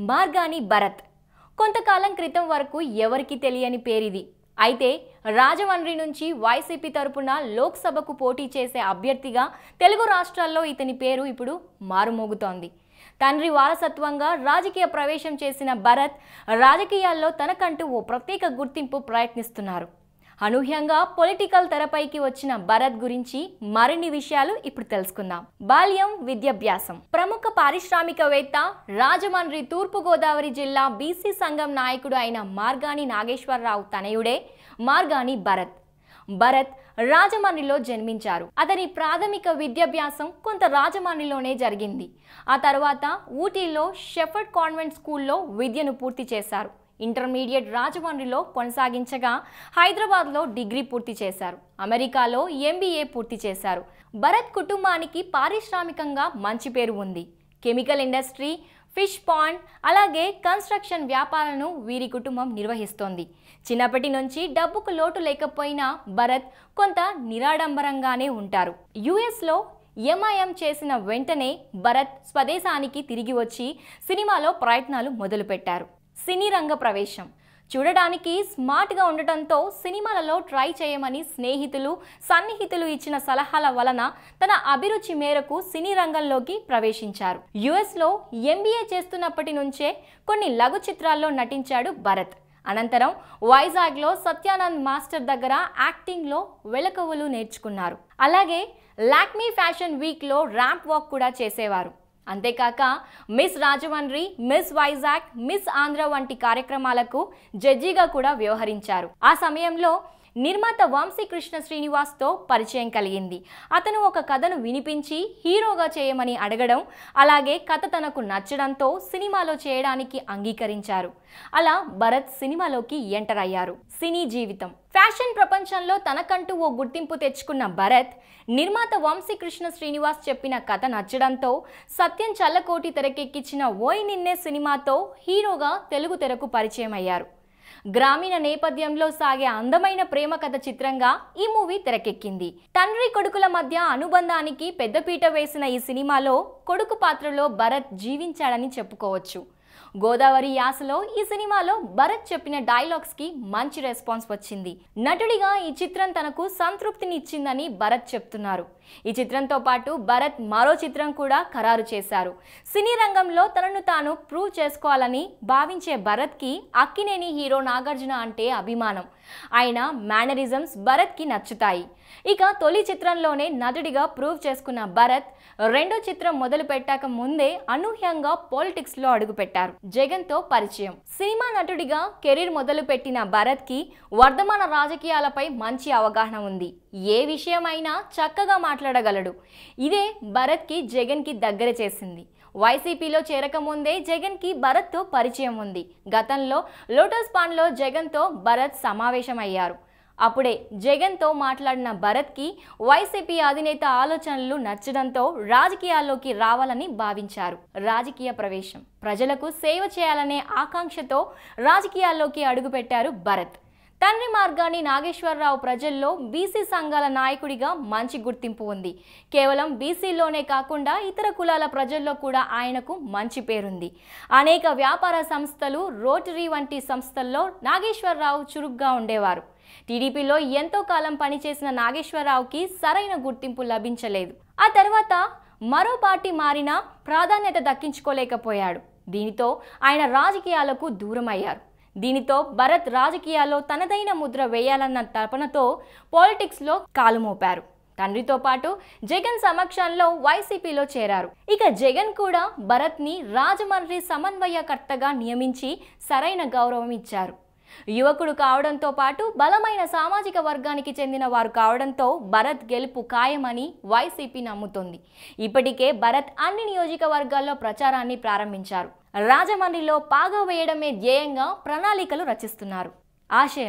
మార్గాని భరత్ కొంతకాలం క్రితం వరకు ఎవరికి తెలియని పేరిది అయితే రాజమండ్రి నుంచి వైసీపీ తరపున లోక్సభకు పోటీ చేసే అభ్యర్థిగా తెలుగు రాష్ట్రాల్లో ఇతని పేరు ఇప్పుడు మారుమోగుతోంది తండ్రి వారసత్వంగా రాజకీయ ప్రవేశం చేసిన భరత్ రాజకీయాల్లో తనకంటూ ఓ ప్రత్యేక గుర్తింపు ప్రయత్నిస్తున్నారు అనూహ్యంగా పొలిటికల్ తెరపైకి వచ్చిన భరత్ గురించి మరిన్ని విషయాలు ఇప్పుడు తెలుసుకుందాం బాల్యం విద్యాభ్యాసం ప్రముఖ పారిశ్రామికవేత్త రాజమండ్రి తూర్పుగోదావరి జిల్లా బీసీ సంఘం నాయకుడు అయిన మార్గాని నాగేశ్వరరావు తనయుడే మార్గాని భరత్ భరత్ రాజమండ్రిలో జన్మించారు అతని ప్రాథమిక విద్యాభ్యాసం కొంత రాజమండ్రిలోనే జరిగింది ఆ తర్వాత ఊటీలో షెఫర్డ్ కాన్వెంట్ స్కూల్లో విద్యను పూర్తి చేశారు ఇంటర్మీడియట్ రాజమండ్రిలో కొనసాగించగా హైదరాబాద్లో డిగ్రీ పూర్తి చేశారు అమెరికాలో ఎంబీఏ పూర్తి చేశారు భరత్ కుటుంబానికి పారిశ్రామికంగా మంచి పేరు ఉంది కెమికల్ ఇండస్ట్రీ ఫిష్ పాండ్ అలాగే కన్స్ట్రక్షన్ వ్యాపారాలను వీరి కుటుంబం నిర్వహిస్తోంది చిన్నప్పటి నుంచి డబ్బుకు లోటు లేకపోయినా భరత్ కొంత నిరాడంబరంగానే ఉంటారు యుఎస్లో ఎంఐఎం చేసిన వెంటనే భరత్ స్వదేశానికి తిరిగి వచ్చి సినిమాలో ప్రయత్నాలు మొదలుపెట్టారు సినీ రంగ ప్రవేశం చూడడానికి స్మార్ట్గా ఉండటంతో సినిమాలలో ట్రై చేయమని స్నేహితులు సన్నిహితులు ఇచ్చిన సలహాల వలన తన అభిరుచి మేరకు సినీ రంగంలోకి ప్రవేశించారు యుఎస్లో ఎంబీఏ చేస్తున్నప్పటి నుంచే కొన్ని లఘు చిత్రాల్లో నటించాడు భరత్ అనంతరం వైజాగ్లో సత్యానంద్ మాస్టర్ దగ్గర యాక్టింగ్లో వెలకవులు నేర్చుకున్నారు అలాగే లాక్మీ ఫ్యాషన్ వీక్లో ర్యాంప్ వాక్ కూడా చేసేవారు అంతేకాక miss Rajahmundry miss Vizag miss Andhra వంటి కార్యక్రమాలకు జడ్జిగా కూడా వ్యవహరించారు ఆ సమయంలో నిర్మాత వంశీకృష్ణ శ్రీనివాస్తో పరిచయం కలిగింది అతను ఒక కథను వినిపించి హీరోగా చేయమని అడగడం అలాగే కథ తనకు నచ్చడంతో సినిమాలో చేయడానికి అంగీకరించారు అలా భరత్ సినిమాలోకి ఎంటర్ అయ్యారు సినీ జీవితం ఫ్యాషన్ ప్రపంచంలో తనకంటూ ఓ గుర్తింపు తెచ్చుకున్న భరత్ నిర్మాత వంశీకృష్ణ శ్రీనివాస్ చెప్పిన కథ నచ్చడంతో సత్యం చల్లకోటి తెరకెక్కించిన ఓయ్ నిన్నే సినిమాతో హీరోగా తెలుగు తెరకు పరిచయం అయ్యారు గ్రామీణ నేపథ్యంలో సాగే అందమైన ప్రేమ కథ చిత్రంగా ఈ మూవీ తెరకెక్కింది తండ్రి కొడుకుల మధ్య అనుబంధానికి పెద్దపీట వేసిన ఈ సినిమాలో కొడుకు పాత్రలో భరత్ జీవించాడని చెప్పుకోవచ్చు గోదావరి యాసలో ఈ సినిమాలో భరత్ చెప్పిన డైలాగ్స్ కి మంచి రెస్పాన్స్ వచ్చింది నటుడిగా ఈ చిత్రం తనకు సంతృప్తిని ఇచ్చిందని భరత్ చెప్తున్నారు ఈ చిత్రంతో పాటు భరత్ మరో చిత్రం కూడా ఖరారు చేశారు సినీ రంగంలో తనను తాను ప్రూవ్ చేసుకోవాలని భావించే భరత్కి అక్కినేని హీరో నాగార్జున అంటే అభిమానం ఆయన మేనరిజమ్స్ భరత్కి నచ్చుతాయి ఇక తొలి చిత్రంలోనే నటుడిగా ప్రూవ్ చేసుకున్న భరత్ రెండో చిత్రం మొదలు పెట్టాక ముందే అనూహ్యంగా పాలిటిక్స్ లో అడుగుపెట్టారు జగన్ తో పరిచయం సినిమా నటుడిగా కెరీర్ మొదలు పెట్టిన భరత్ కి వర్ధమాన రాజకీయాలపై మంచి అవగాహన ఉంది ఏ విషయమైనా చక్కగా మాట్లాడగలడు ఇదే భరత్ కి జగన్ కి దగ్గర చేసింది వైసీపీలో చేరకముందే జగన్కి భరత్తో పరిచయం ఉంది గతంలో లోటస్ పాండ్లో జగన్తో భరత్ సమావేశమయ్యారు అప్పుడే జగన్తో మాట్లాడిన భరత్కి వైసీపీ అధినేత ఆలోచనలు నచ్చడంతో రాజకీయాల్లోకి రావాలని భావించారు రాజకీయ ప్రవేశం ప్రజలకు సేవ చేయాలనే ఆకాంక్షతో రాజకీయాల్లోకి అడుగుపెట్టారు భరత్ తండ్రి మార్గాన్ని నాగేశ్వరరావు ప్రజల్లో బీసీ సంఘాల నాయకుడిగా మంచి గుర్తింపు ఉంది కేవలం బీసీలోనే కాకుండా ఇతర కులాల ప్రజల్లో కూడా ఆయనకు మంచి పేరుంది అనేక వ్యాపార సంస్థలు రోటరీ వంటి సంస్థల్లో నాగేశ్వరరావు చురుగ్గా ఉండేవారు టీడీపీలో ఎంతో కాలం పనిచేసిన నాగేశ్వరరావుకి సరైన గుర్తింపు లభించలేదు ఆ తర్వాత మరో పార్టీ మారినా ప్రాధాన్యత దక్కించుకోలేకపోయాడు దీనితో ఆయన రాజకీయాలకు దూరమయ్యారు దీనితో భరత్ రాజకీయాల్లో తనదైన ముద్ర వేయాలన్న తపనతో పాలిటిక్స్లో కాలు మోపారు తండ్రితో పాటు జగన్ సమక్షంలో వైసీపీలో చేరారు ఇక జగన్ కూడా భరత్ని రాజమండ్రి సమన్వయకర్తగా నియమించి సరైన గౌరవం ఇచ్చారు యువకుడు కావడంతో పాటు బలమైన సామాజిక వర్గానికి చెందిన వారు కావడంతో భరత్ గెలుపు ఖాయమని వైసీపీ నమ్ముతోంది ఇప్పటికే భరత్ అన్ని నియోజకవర్గాల్లో ప్రచారాన్ని ప్రారంభించారు రాజమండ్రిలో పాగా వేయడమే ధ్యేయంగా ప్రణాళికలు రచిస్తున్నారు ఆశయం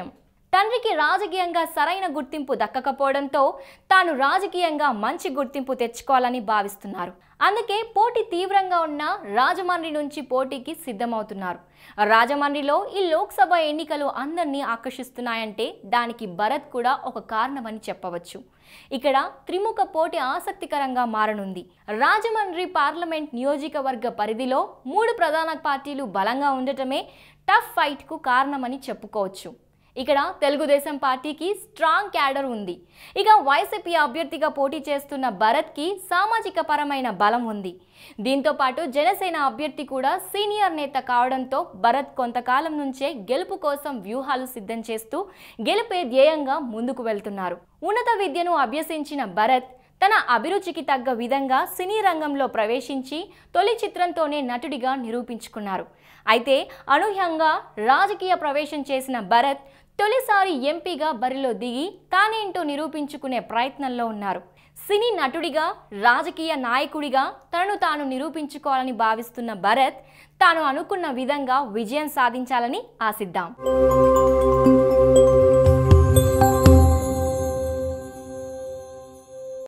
తండ్రికి రాజకీయంగా సరైన గుర్తింపు దక్కకపోవడంతో తాను రాజకీయంగా మంచి గుర్తింపు తెచ్చుకోవాలని భావిస్తున్నారు అందుకే పోటీ తీవ్రంగా ఉన్న రాజమండ్రి నుంచి పోటీకి సిద్ధమవుతున్నారు రాజమండ్రిలో ఈ లోక్సభ ఎన్నికలు అందరినీ ఆకర్షిస్తున్నాయంటే దానికి భరత్ కూడా ఒక కారణమని చెప్పవచ్చు ఇక్కడ త్రిముఖ పోటీ ఆసక్తికరంగా మారనుంది రాజమండ్రి పార్లమెంట్ నియోజకవర్గ పరిధిలో మూడు ప్రధాన పార్టీలు బలంగా ఉండటమే టఫ్ ఫైట్కు కారణమని చెప్పుకోవచ్చు ఇక్కడ తెలుగుదేశం పార్టీకి స్ట్రాంగ్ క్యాడర్ ఉంది ఇక వైసీపీ అభ్యర్థిగా పోటీ చేస్తున్న భరత్కి సామాజిక పరమైన బలం ఉంది దీంతో పాటు జనసేన అభ్యర్థి కూడా సీనియర్ నేత కావడంతో భరత్ కొంతకాలం నుంచే గెలుపు కోసం వ్యూహాలు సిద్ధం చేస్తూ గెలిపే ధ్యేయంగా ముందుకు వెళ్తున్నారు ఉన్నత విద్యను అభ్యసించిన భరత్ తన అభిరుచికి తగ్గ విధంగా సినీ రంగంలో ప్రవేశించి తొలి చిత్రంతోనే నటుడిగా నిరూపించుకున్నారు అయితే అనూహ్యంగా రాజకీయ ప్రవేశం చేసిన భరత్ తొలిసారి ఎంపీగా బరిలో దిగి తానేంటో నిరూపించుకునే ప్రయత్నంలో ఉన్నారు సినీ నటుడిగా రాజకీయ నాయకుడిగా తనను తాను నిరూపించుకోవాలని భావిస్తున్న భరత్ తాను అనుకున్న విధంగా విజయం సాధించాలని ఆశిద్దాం